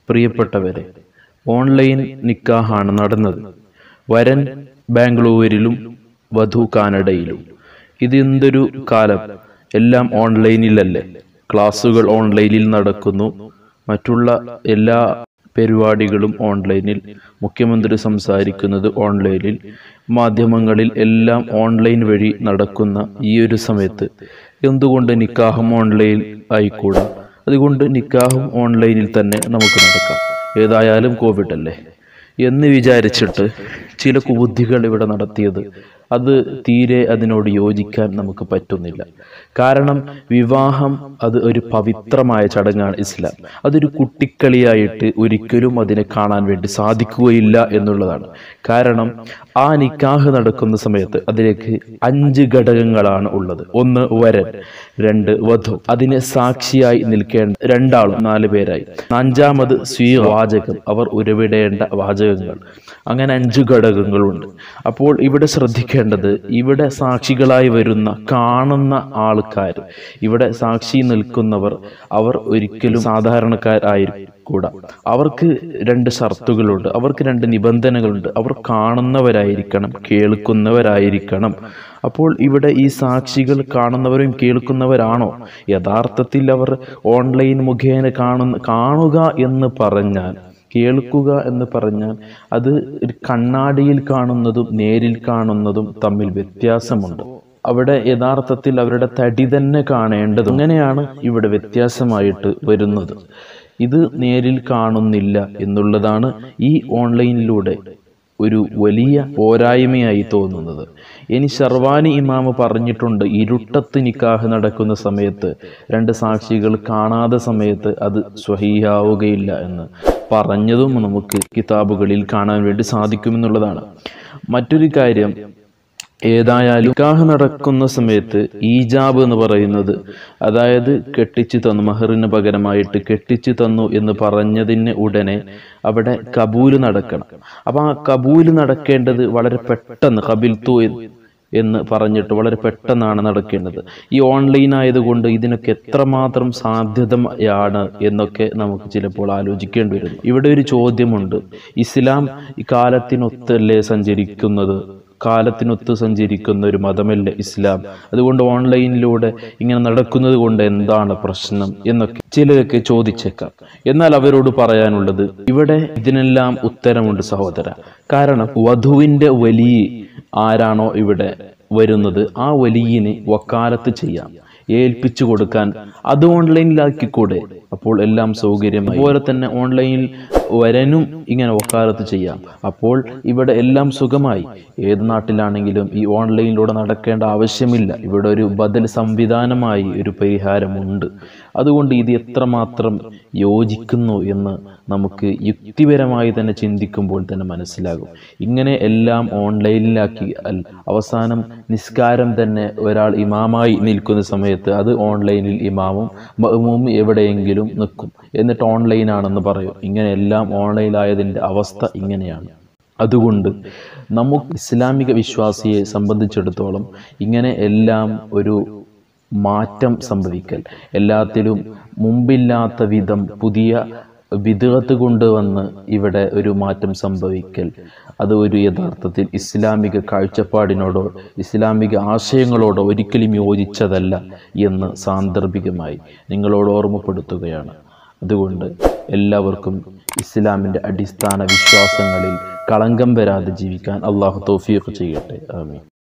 പ്രിയപ്പെട്ടവരെ ഓൺലൈൻ നിക്കാഹാണ് നടന്നത് വരൻ ബാംഗ്ലൂരിലും വധു കാനഡയിലും ഇതെന്തൊരു കാലം എല്ലാം ഓൺലൈനിലല്ലേ ക്ലാസ്സുകൾ ഓൺലൈനിൽ നടക്കുന്നു മറ്റുള്ള എല്ലാ പരിപാടികളും ഓൺലൈനിൽ മുഖ്യമന്ത്രി സംസാരിക്കുന്നത് ഓൺലൈനിൽ മാധ്യമങ്ങളിൽ എല്ലാം ഓൺലൈൻ വഴി നടക്കുന്ന ഈ ഒരു സമയത്ത് എന്തുകൊണ്ട് നിക്കാഹും ഓൺലൈൻ ആയിക്കൂടാ അതുകൊണ്ട് നിക്കാഹും ഓൺലൈനിൽ തന്നെ നമുക്ക് നടക്കാം ഏതായാലും കോവിഡ് അല്ലേ എന്ന് വിചാരിച്ചിട്ട് ചില കുബുദ്ധികൾ ഇവിടെ നടത്തിയത് അത് തീരെ അതിനോട് യോജിക്കാൻ നമുക്ക് പറ്റുന്നില്ല കാരണം വിവാഹം അത് ഒരു പവിത്രമായ ചടങ്ങാണ് ഇസ്ലാം അതൊരു കുട്ടിക്കളിയായിട്ട് ഒരിക്കലും അതിനെ കാണാൻ വേണ്ടി സാധിക്കുകയില്ല എന്നുള്ളതാണ് കാരണം ആ നിക്കാഹ് നടക്കുന്ന സമയത്ത് അതിലേക്ക് അഞ്ച് ഘടകങ്ങളാണ് ഉള്ളത് ഒന്ന് വരൻ രണ്ട് വധു അതിന് സാക്ഷിയായി നിൽക്കേണ്ട രണ്ടാളും നാല് പേരായി അഞ്ചാമത് സ്വീ വാചകം അവർ ഉരുവിടേണ്ട വാചകങ്ങൾ അങ്ങനെ അഞ്ച് ഘടകങ്ങളുണ്ട് അപ്പോൾ ഇവിടെ ശ്രദ്ധിക്കേണ്ടത് ഇവിടെ സാക്ഷികളായി വരുന്ന കാണുന്ന ആൾക്കാർ ഇവിടെ സാക്ഷി നിൽക്കുന്നവർ അവർ ഒരിക്കലും സാധാരണക്കാരായിരിക്കൂടാ അവർക്ക് രണ്ട് ഷർത്തുകളുണ്ട് അവർക്ക് രണ്ട് നിബന്ധനകളുണ്ട് അവർ കാണുന്നവരായിരിക്കണം കേൾക്കുന്നവരായിരിക്കണം അപ്പോൾ ഇവിടെ ഈ സാക്ഷികൾ കാണുന്നവരും കേൾക്കുന്നവരാണോ യഥാർത്ഥത്തിൽ അവർ ഓൺലൈൻ മുഖേന കാണുന്ന കാണുക എന്ന് പറഞ്ഞാൽ കേൾക്കുക എന്ന് പറഞ്ഞാൽ അത് ഒരു കണ്ണാടിയിൽ കാണുന്നതും നേരിൽ കാണുന്നതും തമ്മിൽ വ്യത്യാസമുണ്ട് അവിടെ യഥാർത്ഥത്തിൽ അവരുടെ തടി തന്നെ കാണേണ്ടത് അങ്ങനെയാണ് ഇവിടെ വ്യത്യാസമായിട്ട് വരുന്നത് ഇത് നേരിൽ കാണുന്നില്ല എന്നുള്ളതാണ് ഈ ഓൺലൈനിലൂടെ ഒരു വലിയ പോരായ്മയായി തോന്നുന്നത് ഇനി ഷർവാനി ഇമാമ് പറഞ്ഞിട്ടുണ്ട് ഇരുട്ടത്ത് നിക്കാഹ് നടക്കുന്ന സമയത്ത് രണ്ട് സാക്ഷികൾ കാണാതെ സമയത്ത് അത് സ്വഹീയാവുകയില്ല എന്ന് പറഞ്ഞതും നമുക്ക് കിതാബുകളിൽ കാണാൻ വേണ്ടി സാധിക്കുമെന്നുള്ളതാണ് മറ്റൊരു കാര്യം ഏതായാലും നിക്കാഹ് നടക്കുന്ന സമയത്ത് ഈജാബ് എന്ന് പറയുന്നത് അതായത് കെട്ടിച്ചു തന്നു മഹറിന് പകരമായിട്ട് കെട്ടിച്ചു തന്നു എന്ന് പറഞ്ഞതിന് ഉടനെ അവിടെ കബൂല് നടക്കണം അപ്പൊ ആ കബൂല് നടക്കേണ്ടത് വളരെ പെട്ടെന്ന് കബിൽത്തു എന്ന് പറഞ്ഞിട്ട് വളരെ പെട്ടെന്നാണ് നടക്കേണ്ടത് ഈ ഓൺലൈൻ ആയതുകൊണ്ട് ഇതിനൊക്കെ എത്രമാത്രം സാധ്യതയാണ് എന്നൊക്കെ നമുക്ക് ചിലപ്പോൾ ആലോചിക്കേണ്ടി വരുന്നു ഇവിടെ ഒരു ചോദ്യമുണ്ട് ഇസ്ലാം ഈ കാലത്തിനൊത്തല്ലേ സഞ്ചരിക്കുന്നത് കാലത്തിനൊത്ത് സഞ്ചരിക്കുന്ന ഒരു മതമല്ല ഇസ്ലാം അതുകൊണ്ട് ഓൺലൈനിലൂടെ ഇങ്ങനെ നടക്കുന്നത് കൊണ്ട് എന്താണ് പ്രശ്നം എന്നൊക്കെ ചിലരൊക്കെ ചോദിച്ചേക്കാം എന്നാൽ അവരോട് പറയാനുള്ളത് ഇവിടെ ഇതിനെല്ലാം ഉത്തരമുണ്ട് സഹോദര കാരണം വധുവിന്റെ വലിയ ആരാണോ ഇവിടെ വരുന്നത് ആ വലിയന് വക്കാലത്ത് ചെയ്യാം ഏൽപ്പിച്ചു കൊടുക്കാൻ അത് ഓൺലൈനിലാക്കിക്കൂടെ അപ്പോൾ എല്ലാം സൗകര്യമായി അതുപോലെ തന്നെ ഓൺലൈനിൽ വരനും ഇങ്ങനെ വക്കാലത്ത് ചെയ്യാം അപ്പോൾ ഇവിടെ എല്ലാം സുഖമായി ഏത് നാട്ടിലാണെങ്കിലും ഈ ഓൺലൈനിലൂടെ നടക്കേണ്ട ആവശ്യമില്ല ഇവിടെ ഒരു ബദൽ സംവിധാനമായി ഒരു പരിഹാരമുണ്ട് അതുകൊണ്ട് ഇത് എത്രമാത്രം യോജിക്കുന്നു എന്ന് നമുക്ക് യുക്തിപരമായി തന്നെ ചിന്തിക്കുമ്പോൾ തന്നെ മനസ്സിലാകും ഇങ്ങനെ എല്ലാം ഓൺലൈനിലാക്കി അവസാനം നിസ്കാരം തന്നെ ഒരാൾ ഇമാമായി നിൽക്കുന്ന സമയത്ത് അത് ഓൺലൈനിൽ ഇമാമും മഅ്മൂമും എവിടെയെങ്കിലും നിൽക്കും എന്നിട്ട് ഓൺലൈനാണെന്ന് പറയും ഇങ്ങനെ എല്ലാം ഓൺലൈനായതിൻ്റെ അവസ്ഥ ഇങ്ങനെയാണ് അതുകൊണ്ട് നമുക്ക് ഇസ്ലാമിക വിശ്വാസിയെ സംബന്ധിച്ചിടത്തോളം ഇങ്ങനെ എല്ലാം ഒരു മാറ്റം സംഭവിക്കൽ എല്ലാത്തിലും മുമ്പില്ലാത്ത വിധം പുതിയ വിധത്ത് കൊണ്ടുവന്ന് ഇവിടെ ഒരു മാറ്റം സംഭവിക്കൽ അത് ഒരു യഥാർത്ഥത്തിൽ ഇസ്ലാമിക കാഴ്ചപ്പാടിനോടോ ഇസ്ലാമിക ആശയങ്ങളോടോ ഒരിക്കലും യോജിച്ചതല്ല എന്ന് സാന്ദർഭികമായി നിങ്ങളോട് ഓർമ്മപ്പെടുത്തുകയാണ് അതുകൊണ്ട് എല്ലാവർക്കും ഇസ്ലാമിൻ്റെ അടിസ്ഥാന വിശ്വാസങ്ങളിൽ കളങ്കം വരാതെ ജീവിക്കാൻ അള്ളാഹു തൗഫീഖ് ചെയ്യട്ടെ ആമീൻ